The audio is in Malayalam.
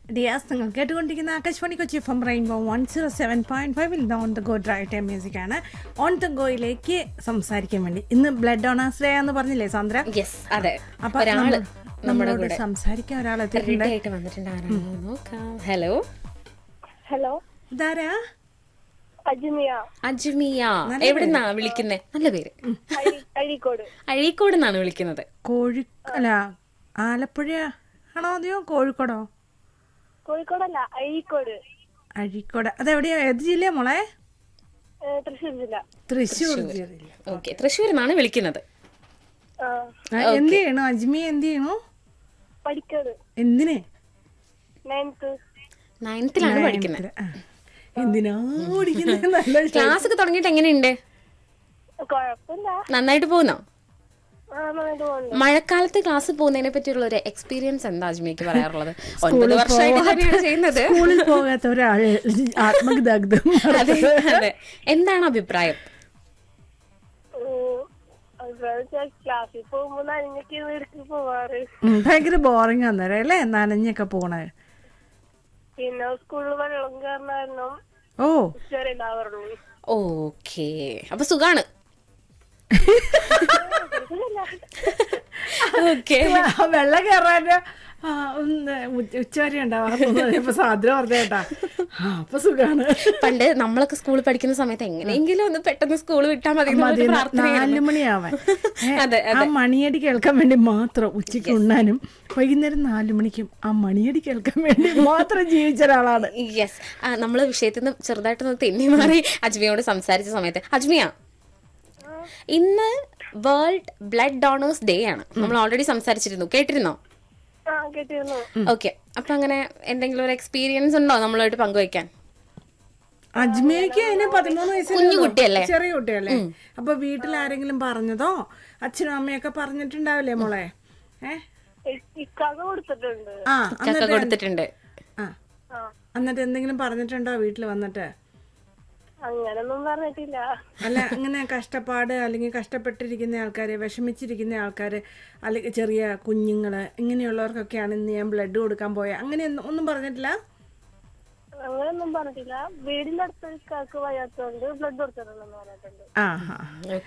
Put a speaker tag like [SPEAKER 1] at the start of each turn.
[SPEAKER 1] ഡിയാസ് നിങ്ങൾ കേട്ടുകൊണ്ടിരിക്കുന്ന Akashvani Kochi from rainbow one zero seven point ഫൈവിൽ on the go drive time music ആണ് ഓൺ ദ ഗോയിലേക്ക് സംസാരിക്കാൻ വേണ്ടി ഇന്ന് ബ്ലഡ് ഡൊണേഴ്സ് ഡേ എന്ന് പറഞ്ഞില്ലേ സാന്ദ്ര
[SPEAKER 2] യെസ് അതെ
[SPEAKER 1] അപ്പൊ
[SPEAKER 2] ഒരാള്
[SPEAKER 1] നമ്മൾ-
[SPEAKER 2] നമ്മുടെ
[SPEAKER 1] നമ്മളോട്
[SPEAKER 2] കൂടെ
[SPEAKER 1] സംസാരിക്കാൻ ഒരാൾ
[SPEAKER 2] റെഡി
[SPEAKER 1] എത്തിയിട്ടുണ്ട്
[SPEAKER 2] ആയിട്ട് വന്നിട്ടുണ്ട് ആരാണെന്ന് നോക്കാം ഹലോ
[SPEAKER 3] ഹലോ
[SPEAKER 1] ഇതാരാ
[SPEAKER 3] അജ്മിയ
[SPEAKER 2] അജ്മിയ എവിടുന്നാ വിളിക്കുന്നേ നല്ല പേര്
[SPEAKER 3] അഴി- അഴീക്കോട്
[SPEAKER 2] അഴീക്കോട് നിന്നാണ് വിളിക്കുന്നത്
[SPEAKER 1] കോഴി അല്ല ആലപ്പുഴ ആണോ അതെയോ കോഴിക്കോടോ
[SPEAKER 3] കോഴിക്കോടല്ല അഴീക്കോട്
[SPEAKER 1] അഴീക്കോട് അതെവിടെയാ ഏത് ജില്ലയാ മോളെ
[SPEAKER 3] ഏ, തൃശ്ശൂർ ജില്ല
[SPEAKER 1] തൃശ്ശൂർ ജില്ല
[SPEAKER 2] ഓക്കെ തൃശ്ശൂരിൽ നിന്നാണ് വിളിക്കുന്നത്
[SPEAKER 3] ആ,
[SPEAKER 1] ആ, എന്ത് ചെയ്യണു അജ്മി എന്ത് ചെയ്യണു
[SPEAKER 3] പഠിക്കത്
[SPEAKER 1] എന്തിന്
[SPEAKER 3] നയൻത്ത്
[SPEAKER 2] നയൻത്തിലാണ് പഠിക്കുന്നത്
[SPEAKER 1] ആ. എന്തിനാ പഠിക്കുന്നത് നല്ല
[SPEAKER 2] ക്ലാസ് ഒക്കെ തുടങ്ങിയിട്ട് എങ്ങനെയുണ്ട്
[SPEAKER 3] കൊഴപ്പില്ല
[SPEAKER 2] നന്നായിട്ട് പോകുന്നോ
[SPEAKER 3] ആ, നന്നായിട്ട് പോകുന്നു
[SPEAKER 2] മഴക്കാലത്ത് ക്ലാസ് പോകുന്നതിനെ പറ്റിയുള്ള ഒരു എക്സ്പീരിയൻസ് എന്താ അജ്മിക്ക് പറയാറുള്ളത് ഒൻപത് വർഷമായിട്ട് തന്നെയാണ് ചെയ്യുന്നത്
[SPEAKER 1] സ്കൂളിൽ പോകാത്ത ഒരാള് ആത്മഗതാഗതം
[SPEAKER 2] അതെ അതെ എന്താണ് അഭിപ്രായം
[SPEAKER 3] ഉം, അഭിപ്രായം വെച്ചാൽ ക്ലാസ്സിൽ പോകുമ്പോ നനഞ്ഞൊക്കെ വീട്ടിൽ പോവാറ്
[SPEAKER 1] ഉം, ഭയങ്കര ബോറിംഗ് അന്നേരം അല്ലേ നനഞ്ഞൊക്കെ പോണേ
[SPEAKER 3] പിന്നെ സ്കൂളിൽ വെള്ളം കയറുന്ന കാരണം
[SPEAKER 1] ഓ
[SPEAKER 3] ഉച്ചവരെ ഉണ്ടാവാറുള്ളൂ
[SPEAKER 2] ഓക്കെ അപ്പൊ സുഖാണ് ഓക്കെ
[SPEAKER 1] ആ വെള്ളം കയറാൻ്റെ ഉച്ചവരെ ഉണ്ടാവാറുണ്ട് ഇപ്പൊ സാധ്യത പറഞ്ഞേട്ടാ ആ അപ്പൊ സുഖാണ്
[SPEAKER 2] പണ്ട് നമ്മളൊക്കെ സ്കൂളിൽ പഠിക്കുന്ന സമയത്ത് എങ്ങനെയെങ്കിലും ഒന്ന് പെട്ടെന്ന് സ്കൂൾ വിട്ടാൽ മതി
[SPEAKER 1] മതി,
[SPEAKER 2] എന്നൊരു
[SPEAKER 1] നാല്
[SPEAKER 2] പ്രാർത്ഥനയായിരുന്നു
[SPEAKER 1] മണിയാവാൻ ഏ,
[SPEAKER 2] അതെ,
[SPEAKER 1] ആ മണിയടി കേൾക്കാൻ വേണ്ടി മാത്രം ഉച്ചയ്ക്ക് ഉണ്ണാനും വൈകുന്നേരം നാലു മണിക്കും ആ മണിയടി കേൾക്കാൻ വേണ്ടി മാത്രം ജീവിച്ച ഒരാളാണ്
[SPEAKER 2] യെസ് നമ്മൾ വിഷയത്തിൽ നിന്ന് ചെറുതായിട്ടൊന്ന് തെന്നി മാറി അജ്മിയോട് സംസാരിച്ച സമയത്ത് അജ്മിയ ഇന്ന് വേൾഡ് ബ്ലഡ് ഡോണേഴ്സ് ഡേ ആണ് നമ്മൾ ഓൾറെഡി സംസാരിച്ചിരുന്നു കേട്ടിരുന്നോ
[SPEAKER 3] ആ കേട്ടിരുന്നു
[SPEAKER 2] ഓക്കെ അപ്പൊ അങ്ങനെ എന്തെങ്കിലും ഒരു എക്സ്പീരിയൻസ് ഉണ്ടോ നമ്മളായിട്ട് പങ്കുവയ്ക്കാൻ
[SPEAKER 1] അജ്മയ്ക്ക് അതിന് പതിമൂന്ന് വയസ്സിൽ
[SPEAKER 2] കുഞ്ഞു കുട്ടിയല്ലേ?
[SPEAKER 1] ചെറിയ കുട്ടിയല്ലേ അപ്പൊ വീട്ടിൽ ആരെങ്കിലും പറഞ്ഞതോ അച്ഛനും അമ്മയൊക്കെ പറഞ്ഞിട്ടുണ്ടാവില്ലേ മോളെ ഏ
[SPEAKER 3] ഇ- ഇക്കാക്ക കൊടുത്തിട്ടുണ്ട്
[SPEAKER 1] ആ
[SPEAKER 2] ചക്ക
[SPEAKER 1] എന്നിട്ട്
[SPEAKER 2] കൊടുത്തിട്ടുണ്ട്
[SPEAKER 1] ആ
[SPEAKER 3] ആ
[SPEAKER 1] എന്നിട്ട് എന്തെങ്കിലും പറഞ്ഞിട്ടുണ്ടോ വീട്ടിൽ വന്നിട്ട്
[SPEAKER 3] അങ്ങനൊന്നും പറഞ്ഞിട്ടില്ല
[SPEAKER 1] അല്ല അങ്ങനെ കഷ്ടപ്പാട് അല്ലെങ്കിൽ കഷ്ടപ്പെട്ടിരിക്കുന്ന ആൾക്കാര് വിഷമിച്ചിരിക്കുന്ന ആൾക്കാര് അല്ലെങ്കിൽ ചെറിയ കുഞ്ഞുങ്ങള് ഇങ്ങനെയുള്ളവർക്കൊക്കെയാണ് ഇന്ന് ഞാൻ ബ്ലഡ് കൊടുക്കാൻ പോയ അങ്ങനെ ഒന്നും- ഒന്നും പറഞ്ഞിട്ടില്ല
[SPEAKER 3] അങ്ങനൊന്നും പറഞ്ഞിട്ടില്ല വീടിന്റെ അടുത്തൊരു ഇക്കാക്ക് വയ്യാത്തോണ്ട് ബ്ലഡ് കൊടുത്തിട്ടുണ്ടെന്ന് പറഞ്ഞിട്ടുണ്ട്
[SPEAKER 1] ആ ഹാ